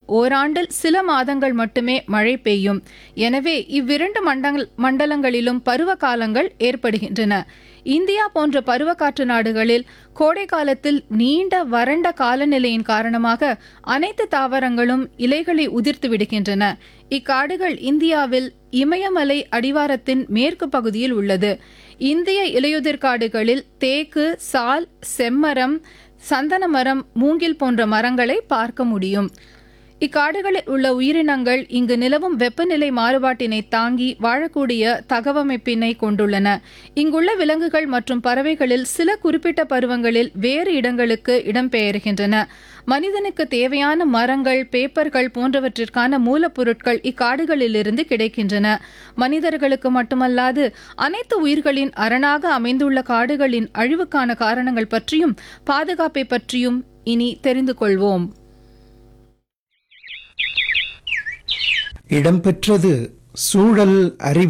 ஓராண்டில் சில மாதங்கள் மட்டுமே மழை பெய்யும் எனவே இவ்விரண்டு மண்டங்கள் மண்டலங்களிலும் பருவ காலங்கள் ஏற்படுகின்றன இந்தியா போன்ற பருவக்காற்று நாடுகளில் கோடை காலத்தில் நீண்ட வறண்ட காலநிலையின் காரணமாக அனைத்து தாவரங்களும் இலைகளை உதிர்த்து விடுகின்றன இக்காடுகள் இந்தியாவில் இமயமலை அடிவாரத்தின் மேற்கு பகுதியில் உள்ளது இந்திய இலையுதிர் காடுகளில் தேக்கு சால் செம்மரம் சந்தன மரம் மூங்கில் போன்ற மரங்களை பார்க்க முடியும் இக்காடுகளில் உள்ள உயிரினங்கள் இங்கு நிலவும் வெப்பநிலை மாறுபாட்டினை தாங்கி வாழக்கூடிய தகவமைப்பினை கொண்டுள்ளன இங்குள்ள விலங்குகள் மற்றும் பறவைகளில் சில குறிப்பிட்ட பருவங்களில் வேறு இடங்களுக்கு இடம்பெயர்கின்றன மனிதனுக்கு தேவையான மரங்கள் பேப்பர்கள் போன்றவற்றிற்கான மூலப்பொருட்கள் இக்காடுகளிலிருந்து கிடைக்கின்றன மனிதர்களுக்கு மட்டுமல்லாது அனைத்து உயிர்களின் அரணாக அமைந்துள்ள காடுகளின் அழிவுக்கான காரணங்கள் பற்றியும் பாதுகாப்பை பற்றியும் இனி தெரிந்து கொள்வோம் இடம்பெற்றது சூழல் அறிவு